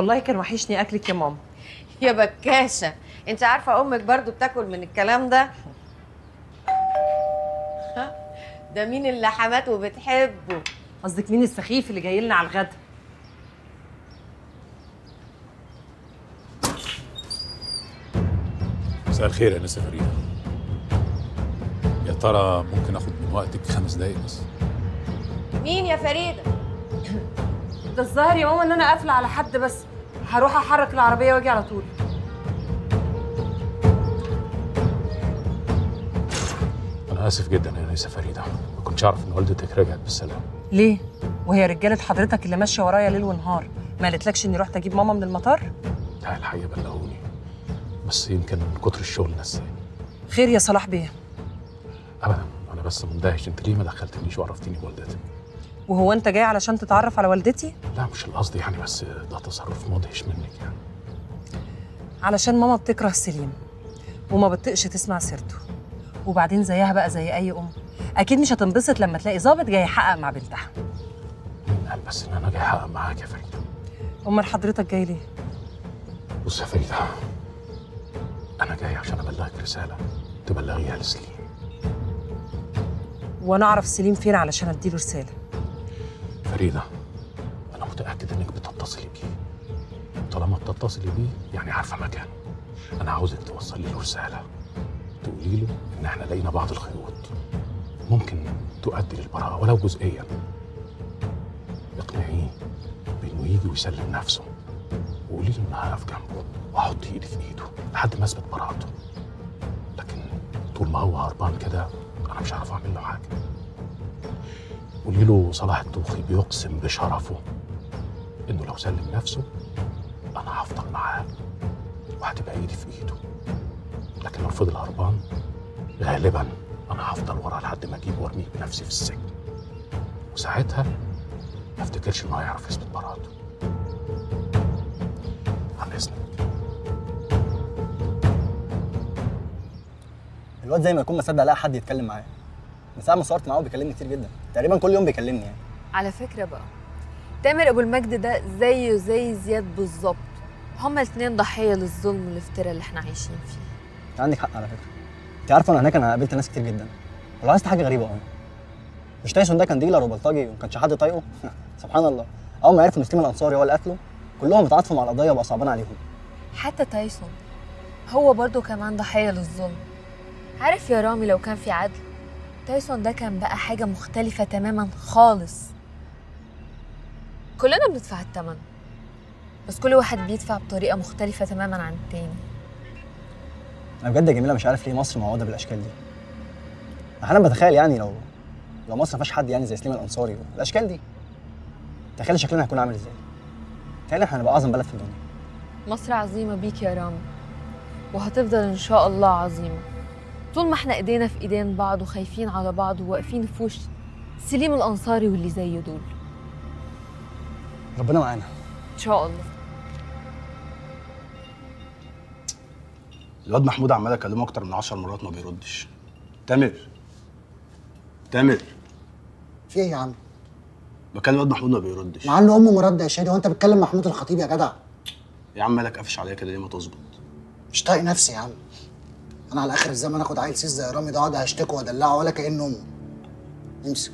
والله كان وحشني اكلك يا ماما يا بكاشة انت عارفة امك برضو بتاكل من الكلام ده ها؟ ده مين اللي حماته وبتحبه قصدك مين السخيف اللي جاي لنا على الغدا مساء الخير يا نسا فريدة يا ترى ممكن اخد من وقتك خمس دقايق بس مين يا فريدة ده الظاهر يا ماما ان انا قافله على حد بس هروح احرك العربيه واجي على طول انا اسف جدا يا نسا فريدة ما كنتش اعرف ان والدتك رجعت بالسلامة ليه وهي رجاله حضرتك اللي ماشيه ورايا ليل ونهار ما قالتلكش اني رحت اجيب ماما من المطار لا الحقيقة بلغوني بس يمكن من كتر الشغل نساني خير يا صلاح بيه ابدا انا بس مندهش انت ليه ما دخلتنيش وعرفتيني بوالدتك وهو انت جاي علشان تتعرف على والدتي لا مش القصد يعني بس ده تصرف مدهش منك يعني علشان ماما بتكره سليم وما بتطقش تسمع سيرته وبعدين زيها بقى زي اي ام اكيد مش هتنبسط لما تلاقي ظابط جاي يحقق مع بنتها مين قال بس ان انا جاي احقق معاك يا فريدة امال حضرتك جاي ليه بص يا فريدة انا جاي عشان ابلغك رسالة تبلغيها لسليم وانا اعرف سليم فين علشان اديله رساله فريدة أنا متأكد إنك بتتصلي بيه طالما بتتصلي بيه يعني عارفة مكانه أنا عاوزك توصلي له رسالة تقولي له إن إحنا لقينا بعض الخيوط ممكن تؤدي للبراءة ولو جزئيا اقنعيه بإنه يجي ويسلم نفسه وقولي له إن هقف جنبه وأحط إيدي في إيده لحد ما أثبت براءته لكن طول ما هو هربان كده أنا مش هعرف أعمل له حاجة قولي له صلاح الطوخي بيقسم بشرفه انه لو سلم نفسه انا هفضل معاه وهتبقى ايدي في ايده لكن لو فضل هربان غالبا انا هفضل وراه لحد ما اجيبه وارميه بنفسي في السجن وساعتها ما افتكرش انه هيعرف يثبت براءته عن اذنك الواد زي ما يكون ما صدق لقى حد يتكلم معاه من ساعه ما صورت معاه بيكلمني كتير جدا تقريبا كل يوم بيكلمني يعني على فكرة بقى تامر أبو المجد ده زيه زي زياد بالظبط هما الاتنين ضحية للظلم والافتراء اللي احنا عايشين فيه انت عندك حق على فكره انت عارفه انا هناك انا قابلت ناس كتير جدا ولاحظت حاجه غريبه قوي مش تايسون ده كان ديلر وبلطجي وما كانش حد طايقه سبحان الله اول ما عرفوا ان سليم الانصاري هو اللي قتله كلهم اتعاطفوا مع القضيه وبقى صعبان عليهم حتى تايسون هو برضو كمان ضحية للظلم عارف يا رامي لو كان في عدل تايسون ده كان بقى حاجة مختلفة تماما خالص كلنا بندفع الثمن بس كل واحد بيدفع بطريقة مختلفة تماما عن التاني انا بجد يا جميله مش عارف ليه مصر معوضه بالاشكال دي احيانا بتخيل يعني لو لو مصر ما فيهاش حد يعني زي سليم الانصاري الاشكال دي تخيل شكلنا هيكون عامل ازاي تخيل احنا هنبقى اعظم بلد في الدنيا مصر عظيمة بيك يا رامي وهتفضل إن شاء الله عظيمة طول ما احنا ايدينا في ايدين بعض وخايفين على بعض وواقفين في وش سليم الأنصاري واللي زيه دول ربنا معانا إن شاء الله الواد محمود عمال اكلمه اكتر من 10 مرات ما بيردش تامر تامر في ايه يا عم؟ بكلم الواد محمود ما بيردش مع ان امه مرد يا شادي وانت بتكلم محمود الخطيب يا جدع يا عم مالك قافش عليا كده ليه ما تظبط مش طايق نفسي يا عم انا على اخر الزمن اخد عيل سيس زي رامي ده اقعد هشتكه وادلعه ولا كانه امه امسك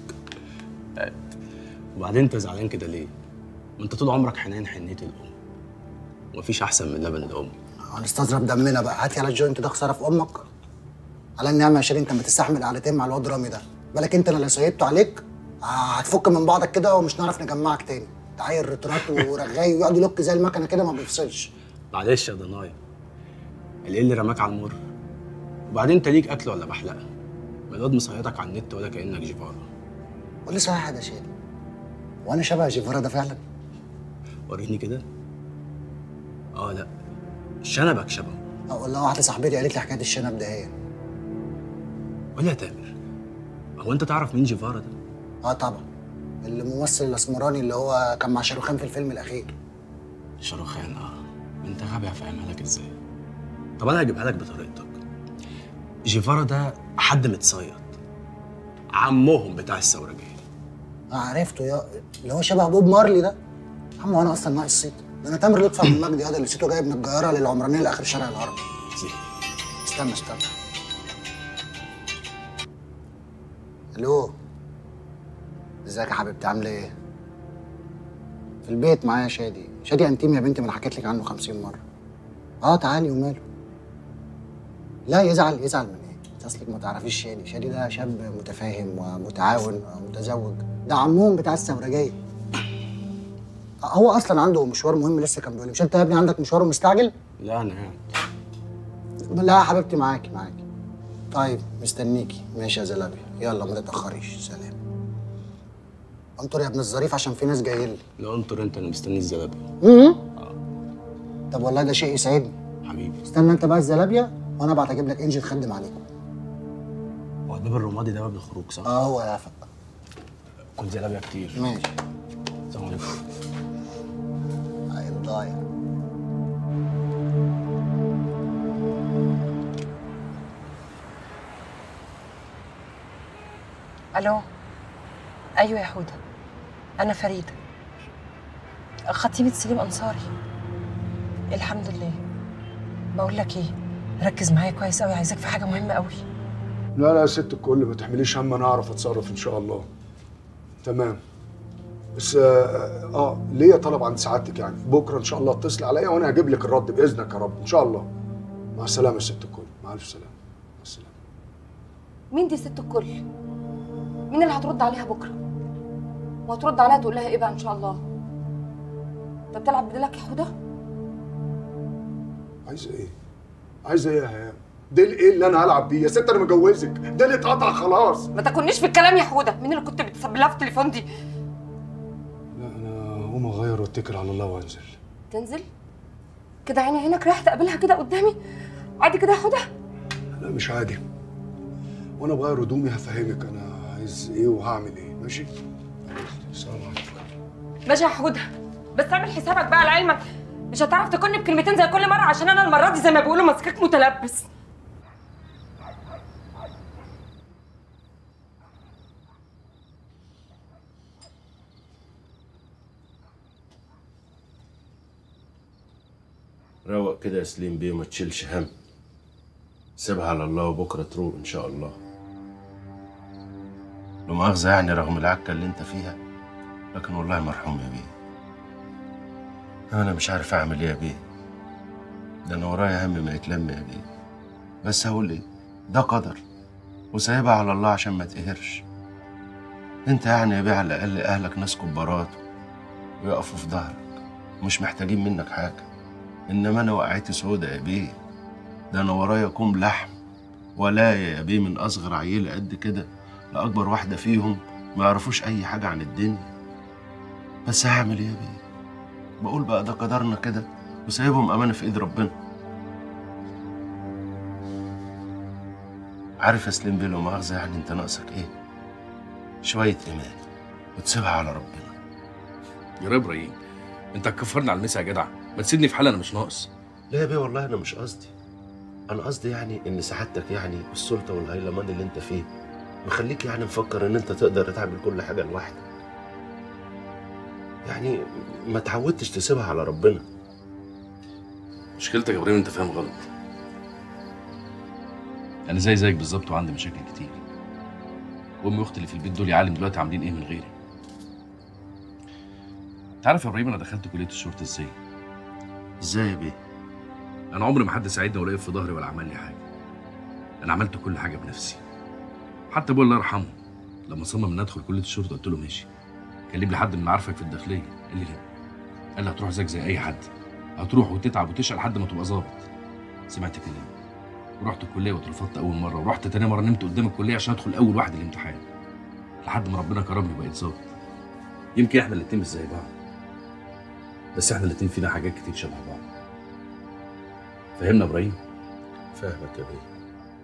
وبعدين انت زعلان كده ليه؟ ما انت طول عمرك حنين حنيه الام ومفيش احسن من لبن الام هنستظرف دمنا بقى هات يلا الجوينت ده خساره في امك على النعمه يا شادي انت ما تستحمل قعدتين مع الواد رامي ده بالك انت انا لو سيبته عليك آه، هتفك من بعضك كده ومش نعرف نجمعك تاني ده عيل رترات ورغاي ويقعد يلوك زي المكنه كده ما بيفصلش معلش يا ضنايا الايه اللي رماك على المر وبعدين انت ليك اكل ولا بحلقه ما الواد مصيطك على النت ولا كانك جيفارا قول لي صحيح يا شادي وانا شبه جيفارا ده فعلا وريني كده اه لا شنبك شبهه اه والله واحده صاحبتي قالت لي حكايه الشنب ده هي قول لي يا تامر هو انت تعرف مين جيفارا ده اه طبعا الممثل الاسمراني اللي هو كان مع شاروخان في الفيلم الاخير شاروخان اه انت غبي هفهمها لك ازاي طب انا هجيبها لك بطريقتك جيفارا ده حد متصيد عمهم بتاع الثورجيه اه عرفته يا اللي هو شبه بوب مارلي ده يا عم وانا اصلا ناقص صيت ده انا تامر لطفي من المجدي هذا اللي لسيته جايب من الجياره للعمرانيه لاخر شارع الهرم استنى استنى الو ازيك يا حبيبتي عامله ايه في البيت معايا شادي شادي انتيم يا بنتي ما انا حكيت لك عنه 50 مره اه تعالي وماله لا يزعل يزعل من ايه انت اصلك ما تعرفيش شادي شادي ده شاب متفاهم ومتعاون ومتزوج ده عمهم بتاع الثورجيه هو اصلا عنده مشوار مهم لسه كان بيقول لي مش انت يا ابني عندك مشوار مستعجل لا انا قاعد لا يا حبيبتي معاكي معاكي طيب مستنيكي ماشي يا زلابي يلا ما تتاخريش سلام انطر يا ابن الظريف عشان في ناس جايين لي لا انطر انت انا مستني الزلابه امم طب والله ده شيء يسعدني حبيبي استنى انت بقى الزلابيا وانا ابعت اجيب لك انجن تخدم عليكم هو الباب الرمادي ده باب الخروج صح؟ اه هو يا فق كل زلابيه كتير ماشي السلام عليكم عيب ضايع الو ايوه يا حوده انا فريده خطيبه سليم انصاري الحمد لله بقول لك ايه ركز معايا كويس قوي عايزاك في حاجه مهمه قوي لا لا يا ست الكل ما تحمليش هم انا اعرف اتصرف ان شاء الله تمام بس اه, آه ليا طلب عند سعادتك يعني بكره ان شاء الله اتصل عليا وانا هجيب لك الرد باذنك يا رب ان شاء الله مع السلامه يا ست الكل مع الف سلامه مع السلامه مين دي ست الكل؟ مين اللي هترد عليها بكره؟ وهترد عليها تقول لها ايه بقى ان شاء الله؟ انت بتلعب بديلك يا حوده؟ عايزه ايه عايزه ايه يا هيام ده ايه اللي انا هلعب بيه يا ست انا مجوزك ده اللي اتقطع خلاص ما تاكلنيش في الكلام يا حوده، مين اللي كنت بتسبب لها في التليفون دي؟ لا انا هقوم اغير واتكل على الله وانزل تنزل؟ كده عيني عينك رايح تقابلها كده قدامي؟ عادي كده يا حوده؟ لا مش عادي وانا بغير هدومي هفهمك انا عايز ايه وهعمل ايه ماشي السلام عليكم ماشي يا حوده بس اعمل حسابك بقى لعلمك مش هتعرف تكوني بكلمتين زي كل مره عشان انا المره دي زي ما بيقولوا ماسكاك متلبس روق كده يا سليم بيه وما تشيلش هم سيبها على الله وبكره تروق ان شاء الله لو مؤاخذة يعني رغم العكة اللي انت فيها لكن والله مرحوم يا بيه انا مش عارف اعمل ايه يا بيه ده انا ورايا هم ما يتلم يا بيه بس هقول ايه ده قدر وسايبها على الله عشان ما تقهرش انت يعني يا بيه على الاقل اهلك ناس كبارات ويقفوا في ظهرك ومش محتاجين منك حاجه انما انا وقعتي سودة يا بيه ده انا ورايا كوم لحم ولاية يا بيه من اصغر عيلة قد كده لاكبر واحدة فيهم ما يعرفوش اي حاجة عن الدنيا بس هعمل ايه يا بيه بقول بقى ده قدرنا كده وسايبهم امانة في ايد ربنا عارف يا سليم بيه لو مؤاخذة يعني انت ناقصك ايه شوية ايمان وتسيبها على ربنا يا ابراهيم انت هتكفرني على المسا يا جدع ما تسيبني في حالي انا مش ناقص لا يا بيه والله انا مش قصدي انا قصدي يعني ان سعادتك يعني السلطه والهيلمان اللي انت فيه مخليك يعني مفكر ان انت تقدر تعمل كل حاجه لوحدك يعني ما تعودتش تسيبها على ربنا مشكلتك يا ابراهيم انت فاهم غلط انا زي زيك بالظبط وعندي مشاكل كتير امي واختي اللي في البيت دول يا عالم دلوقتي عاملين ايه من غيري تعرف يا ابراهيم انا دخلت كليه الشرطه ازاي ازاي يا بيه انا عمري ما حد ساعدني ولا وقف في ظهري ولا عمل لي حاجه انا عملت كل حاجه بنفسي حتى ابويا الله يرحمه لما صمم ان ادخل كليه الشرطه قلت له ماشي كلم لي حد من عارفك في الداخليه قال لي ليه قال لي هتروح زيك زي اي حد هتروح وتتعب وتشقى لحد ما تبقى ظابط سمعت كلامي ورحت الكليه واترفضت اول مره ورحت تاني مره نمت قدام الكليه عشان ادخل اول واحد الامتحان لحد ما ربنا كرمني وبقيت ظابط يمكن احنا الاتنين مش زي بعض بس احنا الاتنين فينا حاجات كتير شبه بعض فهمنا يا ابراهيم فاهمك يا بيه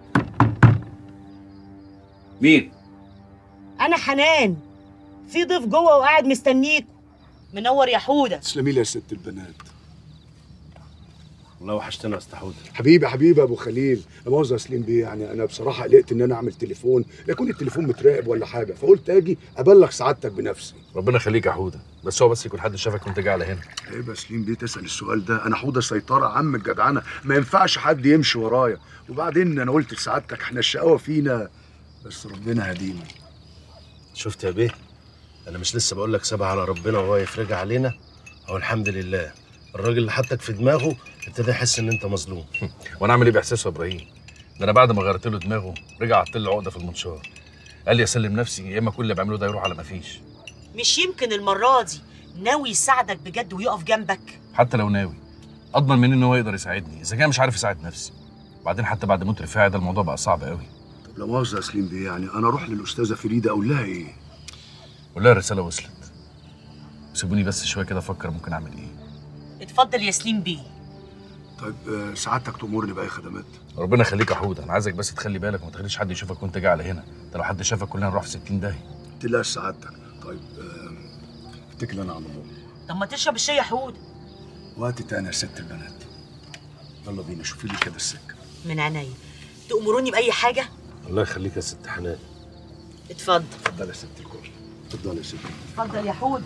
مين انا حنان في ضيف جوه وقاعد مستنيكوا منور يا حوده تسلمي لي يا ست البنات والله وحشتنا يا استاذ حوده حبيبي حبيبي ابو خليل لا مؤاخذه يا سليم بيه يعني انا بصراحه قلقت ان انا اعمل تليفون لا يكون التليفون متراقب ولا حاجه فقلت اجي ابلغ سعادتك بنفسي ربنا يخليك يا حوده بس هو بس يكون حد شافك وانت جاي على هنا عيب يا سليم بيه تسال السؤال ده انا حوده سيطره عم الجدعنه ما ينفعش حد يمشي ورايا وبعدين انا قلت لسعادتك احنا الشقاوه فينا بس ربنا هدينا شفت يا بيه انا مش لسه بقول لك سيبها على ربنا وهو يفرجها علينا هو الحمد لله الراجل اللي حطك في دماغه ابتدى يحس ان انت مظلوم وانا اعمل ايه باحساسه يا ابراهيم ده انا بعد ما غيرت له دماغه رجع عطل لي عقده في المنشار قال لي اسلم نفسي يا اما كل اللي بعمله ده يروح على ما فيش مش يمكن المرة دي ناوي يساعدك بجد ويقف جنبك حتى لو ناوي اضمن مني ان هو يقدر يساعدني اذا كان مش عارف يساعد نفسي وبعدين حتى بعد موت رفاعي ده الموضوع بقى صعب قوي طب لا مؤاخذه يا سليم بيه يعني انا اروح للاستاذه فريده اقول لها ايه والله الرساله وصلت سيبوني بس شويه كده افكر ممكن اعمل ايه اتفضل يا سليم بيه طيب آه، سعادتك تأمرني بأي خدمات ربنا يخليك يا حوده انا عايزك بس تخلي بالك وما تخليش حد يشوفك وانت جاي على هنا ده لو حد شافك كلنا نروح في 60 داهيه تلاش سعادتك طيب آه، اتكل انا على الله طب ما تشرب الشاي يا حود وقت تاني يا ست البنات يلا بينا شوفي لي كده السكه من عينيا تأمروني بأي حاجة الله يخليك يا ست حنان اتفضل اتفضل يا ست الكل اتفضل يا ست اتفضل يا حود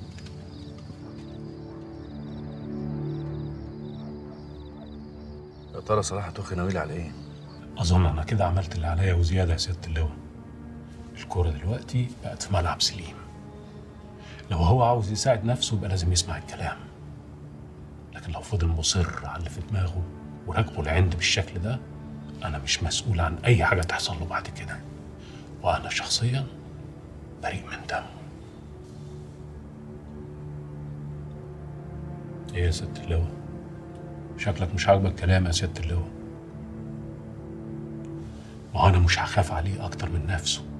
يا ترى صراحه توخي ناوي على ايه اظن انا كده عملت اللي عليا وزياده يا ست اللواء الكوره دلوقتي بقت في ملعب سليم لو هو عاوز يساعد نفسه يبقى لازم يسمع الكلام لكن لو فضل مصر على اللي في دماغه وراكبه العند بالشكل ده انا مش مسؤول عن اي حاجه تحصل له بعد كده وانا شخصيا بريء من دمه ايه يا ست اللواء شكلك مش عاجبك كلام يا ست اللواء ما هو انا مش هخاف عليه اكتر من نفسه